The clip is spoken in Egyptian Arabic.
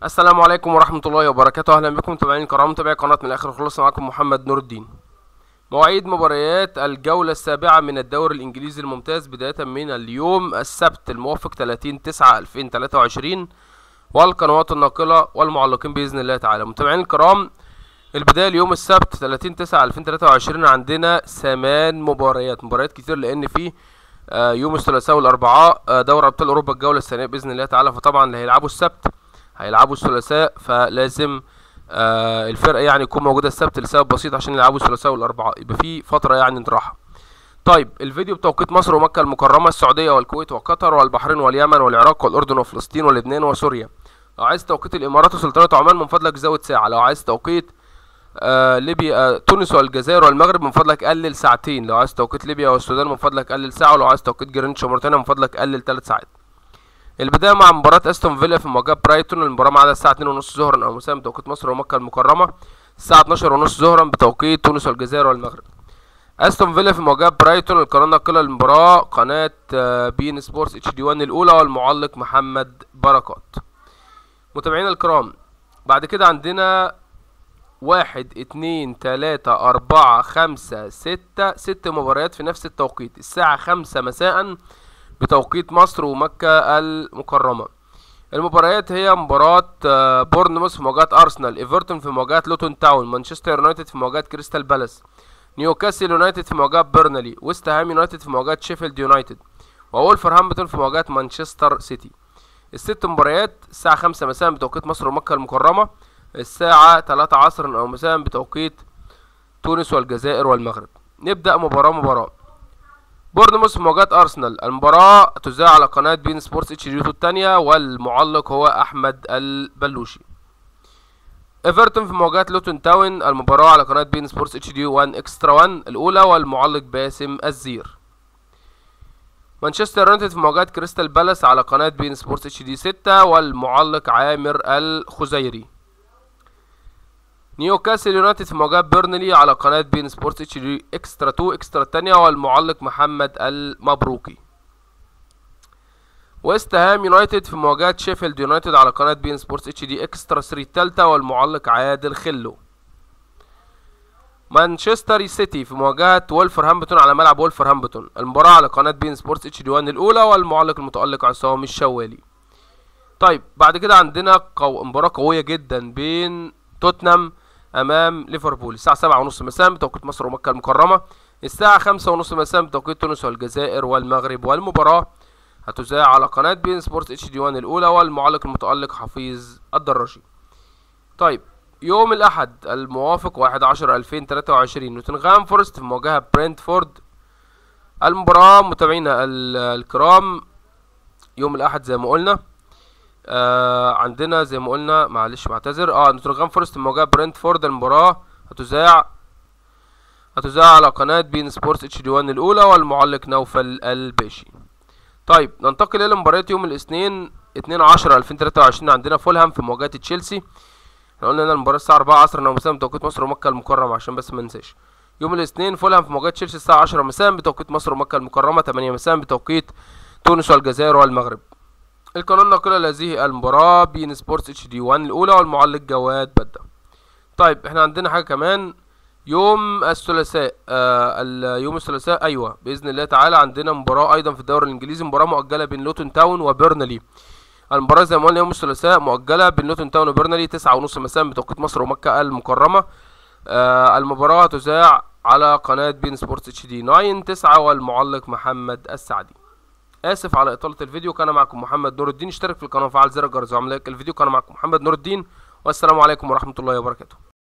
السلام عليكم ورحمة الله وبركاته أهلا بكم متابعين الكرام متابعي قناة من الآخر خلاص معاكم محمد نور الدين مواعيد مباريات الجولة السابعة من الدوري الإنجليزي الممتاز بداية من اليوم السبت الموافق 30 9 2023 والقنوات الناقلة والمعلقين بإذن الله تعالى متابعين الكرام البداية اليوم السبت 30 9 2023 عندنا ثمان مباريات مباريات كتير لأن في آه، يوم الثلاثاء والأربعاء آه، دوري أبطال أوروبا الجولة الثانية بإذن الله تعالى فطبعا اللي هيلعبوا السبت هيلعبوا الثلاثاء فلازم آه الفرقه يعني تكون موجوده السبت لسبب بسيط عشان يلعبوا الثلاثاء والاربعاء يبقى في فتره يعني راحه طيب الفيديو بتوقيت مصر ومكه المكرمه السعوديه والكويت وقطر والبحرين واليمن والعراق والاردن وفلسطين ولبنان وسوريا لو عايز توقيت الامارات وسلطنه عمان من فضلك زود ساعه لو عايز توقيت آه ليبيا آه تونس والجزائر والمغرب من فضلك قلل ساعتين لو عايز توقيت ليبيا والسودان من فضلك قلل ساعه ولو عايز توقيت جرينتش وموريتانيا من فضلك قلل ثلاث ساعات البداية مع مباراة استون فيلا في مواجهة برايتون المباراة معادة الساعة 2:30 ظهرا أو مساء بتوقيت مصر ومكة المكرمة الساعة 12:30 ظهرا بتوقيت تونس والجزائر والمغرب استون فيلا في مواجهة برايتون القناة الناقلة للمباراة قناة آه، بين سبورتس اتش دي 1 الأولى والمعلق محمد بركات متابعينا الكرام بعد كده عندنا واحد اتنين تلاتة أربعة خمسة ستة ست مباريات في نفس التوقيت الساعة خمسة مساء بتوقيت مصر ومكة المكرمة المباريات هي مباراة آه، بورنموث في مواجهة أرسنال إيفرتون في مواجهة لوتون تاون مانشستر يونايتد في مواجهة كريستال بالاس نيوكاسل يونايتد في مواجهة بيرنلي ويست هام يونايتد في مواجهة شيفيلد يونايتد وولفرهامبتون في مواجهة مانشستر سيتي الست مباريات الساعة خمسة مساء بتوقيت مصر ومكة المكرمة الساعة تلاتة عصرا أو مساء بتوقيت تونس والجزائر والمغرب نبدأ مباراة مباراة بورنموث في مواجهة أرسنال المباراة تذاع على قناة بين سبورتس اتش دي الثانية والمعلق هو أحمد البلوشي ايفرتون في مواجهة لوتون تاون المباراة على قناة بين سبورتس اتش دي 1 اكسترا 1 الأولى والمعلق باسم الزير مانشستر يونايتد في مواجهة كريستال بالاس على قناة بين سبورتس اتش دي 6 والمعلق عامر الخزيري نيوكاسل يونايتد في مواجهة بيرنلي على قناة بين سبورتس اتش دي اكسترا 2 اكسترا الثانية والمعلق محمد المبروكي ويست هام يونايتد في مواجهة شيفيلد يونايتد على قناة بين سبورتس اتش دي اكسترا 3 الثالثة والمعلق عادل خلو مانشستر سيتي في مواجهة وولفرهامبتون على ملعب وولفرهامبتون المباراة على قناة بين سبورتس اتش دي 1 الأولى والمعلق المتألق عصام الشوالي طيب بعد كده عندنا قو... مباراة قوية جدا بين توتنهام امام ليفربول الساعه سبعة ونص مساء بتوقيت مصر ومكه المكرمه الساعه خمسة ونص مساء بتوقيت تونس والجزائر والمغرب والمباراه هتذاع على قناه بين سبورت اتش دي 1 الاولى والمعلق المتالق حفيظ الدراجي طيب يوم الاحد الموافق 1 10 2023 نوتنغهام فورست في مواجهه برنتفورد المباراه متابعينا ال- الكرام يوم الاحد زي ما قلنا آه عندنا زي ما قلنا معلش بعتذر اه نوتنغهام فورست مواجهة برنتفورد المباراة هتذاع هتذاع على قناة بين سبورتس اتش دي 1 الأولى والمعلق نوفل الباشي طيب ننتقل إلى مباريات يوم الاثنين 2 10 2023 عندنا فولهام في مواجهة تشيلسي احنا قلنا ان المباراة الساعة 4 عصرا أو مساء بتوقيت مصر ومكة المكرمة عشان بس ما ننساش يوم الاثنين فولهام في مواجهة تشيلسي الساعة 10 مساء بتوقيت مصر ومكة المكرمة 8 مساء بتوقيت تونس والجزائر والمغرب القناة الناقلة لهذه المباراة بين سبورتس اتش دي 1 الأولى والمعلق جواد بدة. طيب احنا عندنا حاجة كمان يوم الثلاثاء آه ال- يوم الثلاثاء أيوه بإذن الله تعالى عندنا مباراة أيضا في الدوري الإنجليزي مباراة مؤجلة بين لوتون تاون وبيرنلي. المباراة زي ما قلنا يوم الثلاثاء مؤجلة بين لوتون تاون وبيرنلي تسعة ونص مساء بتوقيت مصر ومكة المكرمة. آه المباراة هتذاع على قناة بين سبورتس اتش دي 9 9 والمعلق محمد السعدي. اسف على اطاله الفيديو كان معكم محمد نور الدين اشترك في القناه وفعل زر الجرس وعمل لايك الفيديو كان معكم محمد نور الدين والسلام عليكم ورحمه الله وبركاته